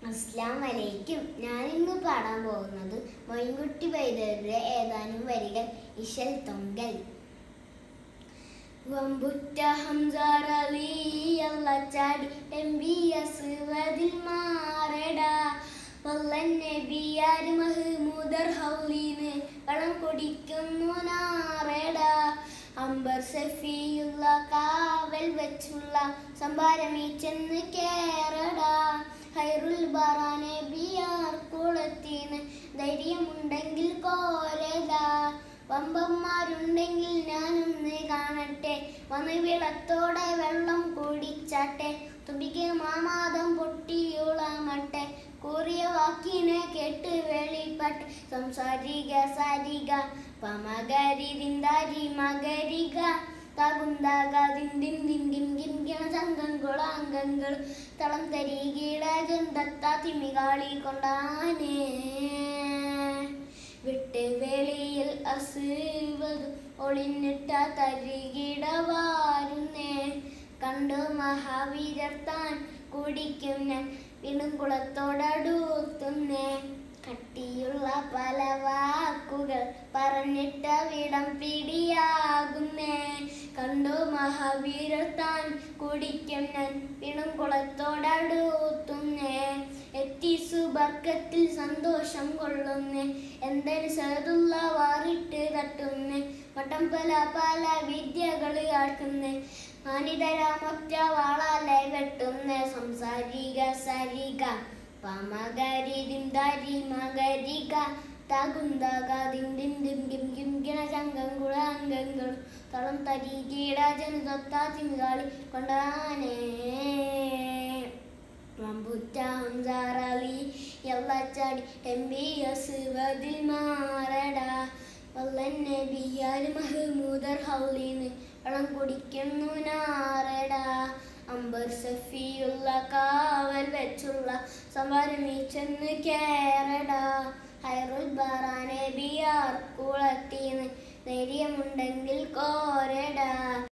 അസ്ലാം വലൈക്കും ഞാൻ ഇന്ന് പാടാൻ പോകുന്നത് മൊയിൻകുട്ടി വൈദ്യരുടെ ഏതാനും വരികൾ ഇശൽ തൊങ്കൽ വമ്പുറ്റ ഹംസാറലി അള്ളച്ചാടി എം ബി എസ് വതിൽ മാറടാ വല്ലൻ നബിയാർ മഹ്മൂദർ ഹൗലീന് വളം കുടിക്കുന്നു നാറടാ അംബർ സഫിയുള്ള കാവൽ വെച്ചുള്ള സംഭാരമീ ചെന്ന് കേറടാ ഹൈറുൽ ബറാനെ ബിയാർ കുളത്തിന് ധൈര്യമുണ്ടെങ്കിൽ കോലതാ വമ്പന്മാരുണ്ടെങ്കിൽ ഞാനൊന്ന് കാണട്ടെ വന്ന് വിളത്തോടെ വെള്ളം കുടിച്ചാട്ടെ തുടിക്ക് മാമാദം പൊട്ടിയുളമട്ടെ കൂറിയ വാക്കിനെ കേട്ട് വെളിപ്പെട്ട് സംസാരിക സാരിക പമകരി ദിന്താരി മകരിക സംഘങ്കുളാംഗങ്ങൾ തളം തരികിട ജന്തത്ത തിമികാളി കൊണ്ടാനേ വിട്ട് വെളിയിൽ അസുവതും ഒളിഞ്ഞിട്ട തരികിടവാരുന്നേ കണ്ടു മഹാവീരർ താൻ കുടിക്കും ഞാൻ വീണ്ടും കുളത്തോടടുത്തുന്നേ കട്ടിയുള്ള പല വാക്കുകൾ പറഞ്ഞിട്ട വിടം പിടിയാകുന്നേ കണ്ടു മഹാവീരർ താൻ കുടിക്കും ഞാൻ വീണ്ടും കുളത്തോടടുത്തുന്നേ എത്തി സുബർക്കത്തിൽ സന്തോഷം കൊള്ളുന്നേ എന്തൊരു സേതുള്ള വാറിട്ട് തട്ടുന്നേ വട്ടം പല പല വിദ്യകൾ കാട്ടുന്നേ മാനിതരാമൊറ്റ വാളാലെ വെട്ടുന്നേ സംസാരിക സരിക പമകരി ദിന്താരി മകരിക തകുന്തക ദിം ദിം ദിം കിം കിം കിണ ചങ്കം കുളാംഗങ്ങൾ തളം തരി കീട ജനതൊത്ത തിങ്കാളി കൊണ്ടാനേ റംബുറ്റാൻസാറലി എള്ളച്ചാടി എം ബി എസ് വതിൽ മാറടാ വല്ലൻ നബിയാൽ മഹ്മൂദർ ഹൗലീന്ന് വെള്ളം കുടിക്കുന്നു നാറടാ അമ്പർ സഫിയുള്ള കാവൽ വെച്ചുള്ള സംവരമീ ചെന്ന് കേറടാ ഹൈറുൽ ബറാനെ ബിയാർ കുളത്തീന്ന് ധൈര്യമുണ്ടെങ്കിൽ കോരടാ